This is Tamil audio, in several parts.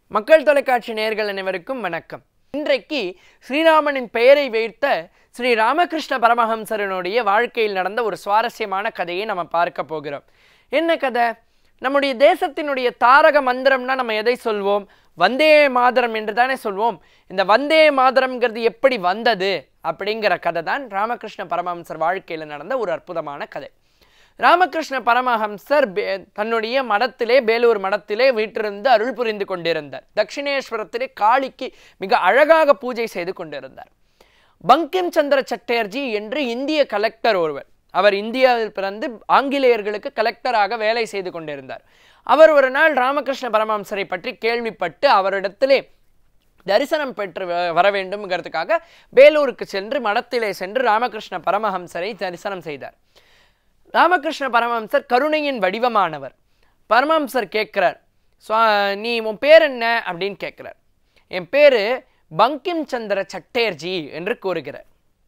மக்கள் தொலைக்காட்சி நேயர்கள் அனைவருக்கும் வணக்கம் இன்றைக்கு ஸ்ரீராமனின் பெயரை வைத்த ஸ்ரீ ராமகிருஷ்ண பரமஹம்சரனுடைய வாழ்க்கையில் நடந்த ஒரு சுவாரஸ்யமான கதையை நம்ம பார்க்க போகிறோம் என்ன கதை நம்முடைய தேசத்தினுடைய தாரக மந்திரம்னா நம்ம எதை சொல்வோம் வந்தே மாதரம் என்று தானே சொல்வோம் இந்த வந்தே மாதரம்ங்கிறது எப்படி வந்தது அப்படிங்கிற கதை தான் ராமகிருஷ்ண பரமஹம்சர் வாழ்க்கையில் நடந்த ஒரு அற்புதமான கதை ராமகிருஷ்ண பரமஹம்சர் பே- தன்னுடைய மடத்திலே பேலூர் மடத்திலே வீட்டிலிருந்து அருள் புரிந்து கொண்டிருந்தார் தட்சிணேஸ்வரத்திலே காளிக்கு மிக அழகாக பூஜை செய்து கொண்டிருந்தார் பங்கிம் சந்திர சட்டர்ஜி என்று இந்திய கலெக்டர் ஒருவர் அவர் இந்தியாவில் பிறந்து ஆங்கிலேயர்களுக்கு கலெக்டராக வேலை செய்து கொண்டிருந்தார் அவர் ஒரு நாள் ராமகிருஷ்ண பரமஹம்சரை பற்றி கேள்விப்பட்டு அவரிடத்திலே தரிசனம் பெற்று வ- வர வேண்டும்ங்கிறதுக்காக வேலூருக்கு சென்று மடத்திலே சென்று ராமகிருஷ்ண பரமஹம்சரை தரிசனம் செய்தார் ராமகிருஷ்ண பரமஹம்சர் கருணையின் வடிவமானவர் பரமஹம்சர் கேட்குறார் சுவா நீ உன் பேர் என்ன அப்படின்னு கேட்குறார் என் பேர் பங்கிம் சந்திர சட்டேர்ஜி என்று கூறுகிறார்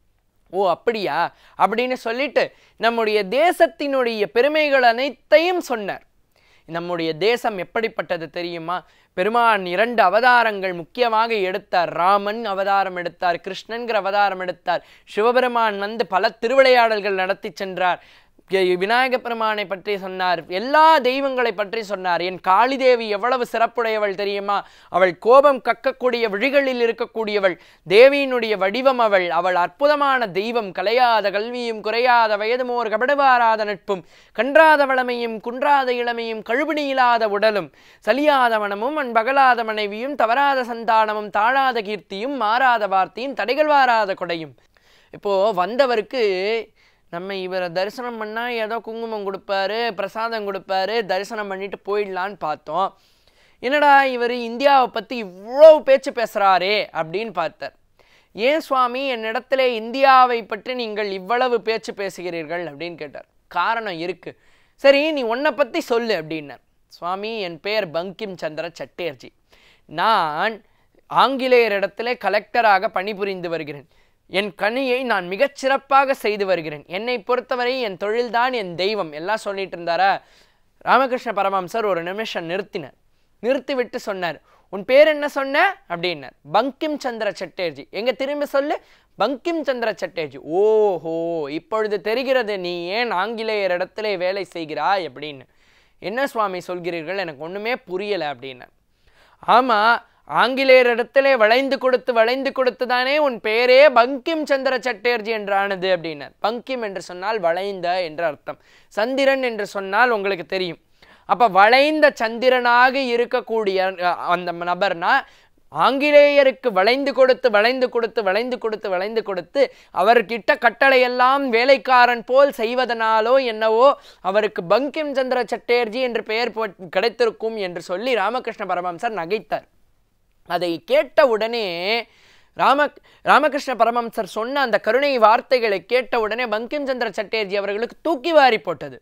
ஓ அப்படியா அப்படின்னு சொல்லிட்டு நம்முடைய தேசத்தினுடைய பெருமைகள் அனைத்தையும் சொன்னார் நம்முடைய தேசம் எப்படிப்பட்டது தெரியுமா பெருமான் இரண்டு அவதாரங்கள் முக்கியமாக எடுத்தார் ராமன் அவதாரம் எடுத்தார் கிருஷ்ணன்கிற அவதாரம் எடுத்தார் சிவபெருமான் வந்து பல திருவிளையாடல்கள் நடத்தி சென்றார் எ- விநாயக பெருமானை பற்றி சொன்னார் எல்லா தெய்வங்களை பற்றி சொன்னார் என் காளிதேவி எவ்வளவு சிறப்புடையவள் தெரியுமா அவள் கோபம் கக்கக்கூடிய விழிகளில் இருக்கக்கூடியவள் தேவியினுடைய வடிவம் அவள் அவள் அற்புதமான தெய்வம் கலையாத கல்வியும் குறையாத வயதுமோர் கபடுவாராத நட்பும் கன்றாத வளமையும் குன்றாத இளமையும் கழுபிணி இல்லாத உடலும் சலியாத மனமும் அன்பகலாத மனைவியும் தவறாத சந்தானமும் தாழாத கீர்த்தியும் மாறாத வார்த்தையும் தடைகள் வாராத கொடையும் இப்போ வந்தவருக்கு நம்ம இவரை தரிசனம் பண்ணா ஏதோ குங்குமம் கொடுப்பாரு பிரசாதம் கொடுப்பாரு தரிசனம் பண்ணிட்டு போயிடலான்னு பார்த்தோம் என்னடா இவர் இந்தியாவை பற்றி இவ்வளோ பேச்சு பேசுகிறாரே அப்படின்னு பார்த்தார் ஏன் சுவாமி என்னிடத்திலே இந்தியாவை பற்றி நீங்கள் இவ்வளவு பேச்சு பேசுகிறீர்கள் அப்படின்னு கேட்டார் காரணம் இருக்கு சரி நீ உன்னை பற்றி சொல்லு அப்படின்னார் சுவாமி என் பெயர் பங்கிம் சந்திர சட்டேர்ஜி நான் ஆங்கிலேயரிடத்திலே கலெக்டராக பணிபுரிந்து வருகிறேன் என் கனியை நான் மிகச் சிறப்பாக செய்து வருகிறேன் என்னை பொறுத்தவரை என் தொழில்தான் என் தெய்வம் எல்லாம் சொல்லிட்டு இருந்தாரா ராமகிருஷ்ண பரமஹம்சர் ஒரு நிமிஷம் நிறுத்தினார் நிறுத்திவிட்டு சொன்னார் உன் பேர் என்ன சொன்ன அப்படின்னார் பங்கிம் சந்திர சட்டர்ஜி எங்க திரும்பி சொல்லு பங்கிம் சந்திர சட்டர்ஜி ஓஹோ இப்பொழுது தெரிகிறது நீ ஏன் ஆங்கிலேயர் இடத்திலே வேலை செய்கிறாய் அப்படின்னு என்ன சுவாமி சொல்கிறீர்கள் எனக்கு ஒண்ணுமே புரியல அப்படின்னார் ஆமா ஆங்கிலேயரிடத்திலே வளைந்து கொடுத்து வளைந்து கொடுத்து தானே உன் பெயரே பங்கிம் சந்திர சட்டர்ஜி என்று ஆனது அப்படின்னார் பங்கிம் என்று சொன்னால் வளைந்த என்று அர்த்தம் சந்திரன் என்று சொன்னால் உங்களுக்கு தெரியும் அப்ப வளைந்த சந்திரனாக இருக்கக்கூடிய அஹ், அந்த நபர்னா ஆங்கிலேயருக்கு வளைந்து கொடுத்து வளைந்து கொடுத்து வளைந்து கொடுத்து வளைந்து கொடுத்து அவர்கிட்ட கட்டளையெல்லாம் வேலைக்காரன் போல் செய்வதனாலோ என்னவோ அவருக்கு பங்கிம் சந்திர சட்டேர்ஜி என்று பெயர் போ கிடைத்திருக்கும் என்று சொல்லி ராமகிருஷ்ண பரமஹம்சர் நகைத்தார் அதை கேட்ட உடனே ராம ராமகிருஷ்ண பரமஹம்சர் சொன்ன அந்த கருணை வார்த்தைகளை கேட்ட உடனே பங்கிம் சந்திர சட்டேர்ஜி அவர்களுக்கு தூக்கி வாரி போட்டது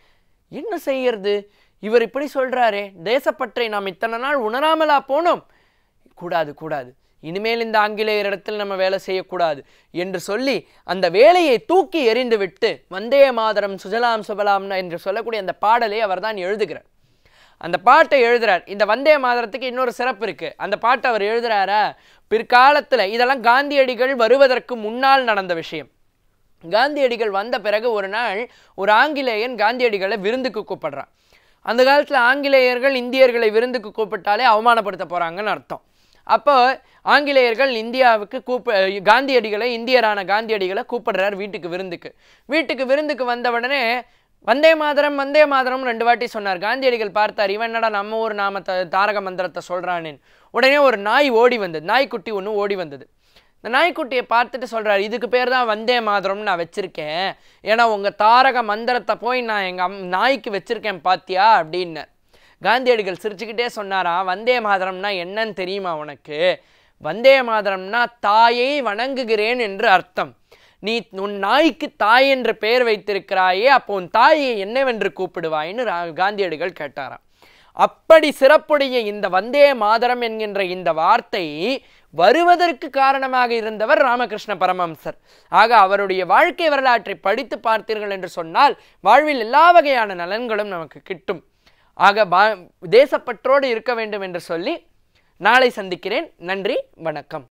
என்ன செய்யறது இவர் இப்படி சொல்றாரே தேசப்பற்றை நாம் இத்தனை நாள் உணராமலா போனோம் கூடாது கூடாது இனிமேல் இந்த ஆங்கிலேயர் இடத்தில் நம்ம வேலை செய்யக்கூடாது என்று சொல்லி அந்த வேலையை தூக்கி எறிந்து விட்டு வந்தே மாதரம் சுஜலாம் சுபலாம் என்று சொல்லக்கூடிய அந்த பாடலை அவர்தான் எழுதுகிறார் அந்த பாட்டை எழுதுறார் இந்த வந்தே மாதரத்துக்கு இன்னொரு சிறப்பு இருக்கு அந்த பாட்டை அவர் எழுதுறாரா பிற்காலத்துல இதெல்லாம் காந்தியடிகள் வருவதற்கு முன்னால் நடந்த விஷயம் காந்தியடிகள் வந்த பிறகு ஒரு நாள் ஒரு ஆங்கிலேயன் காந்தியடிகளை விருந்துக்கு கூப்பிடுறான் அந்த காலத்துல ஆங்கிலேயர்கள் இந்தியர்களை விருந்துக்கு கூப்பிட்டாலே அவமானப்படுத்த போறாங்கன்னு அர்த்தம் அப்போ ஆங்கிலேயர்கள் இந்தியாவுக்கு கூப்ப காந்தியடிகளை இந்தியரான காந்தியடிகளை கூப்பிடுறார் வீட்டுக்கு விருந்துக்கு வீட்டுக்கு விருந்துக்கு வந்த உடனே வந்தே மாதரம் வந்தே மாதரம் ரெண்டு வாட்டி சொன்னார் காந்தியடிகள் பார்த்தார் இவன் என்னடா நம்ம ஊர் நாம த- தாரக மந்திரத்தை சொல்றானேன்னு உடனே ஒரு நாய் ஓடி வந்தது நாய்க்குட்டி ஒன்று ஓடி வந்தது இந்த நாய்க்குட்டியை பார்த்துட்டு சொல்றாரு இதுக்கு பேர் தான் வந்தே மாதரம்னு நான் வச்சிருக்கேன் ஏன்னா உங்க தாரக மந்திரத்தை போய் நான் எங்க அம் நாய்க்கு வச்சிருக்கேன் பாத்தியா அப்படின்னு காந்தியடிகள் சிரிச்சுக்கிட்டே சொன்னாராம் வந்தே மாதரம்னா என்னன்னு தெரியுமா உனக்கு வந்தே மாதரம்னா தாயை வணங்குகிறேன் என்று அர்த்தம் நீ உன் நாய்க்கு தாய் என்ற பெயர் வைத்திருக்கிறாயே அப்போ உன் தாயை என்னவென்று கூப்பிடுவாய்ன்னு ரா- காந்தியடிகள் கேட்டாராம் அப்படி சிறப்புடைய இந்த வந்தே மாதரம் என்கின்ற இந்த வார்த்தை வருவதற்கு காரணமாக இருந்தவர் ராமகிருஷ்ண பரமஹம்சர் ஆக அவருடைய வாழ்க்கை வரலாற்றை படித்து பார்த்தீர்கள் என்று சொன்னால் வாழ்வில் எல்லா வகையான நலன்களும் நமக்கு கிட்டும் ஆக பா தேசப்பற்றோடு இருக்க வேண்டும் என்று சொல்லி நாளை சந்திக்கிறேன் நன்றி வணக்கம்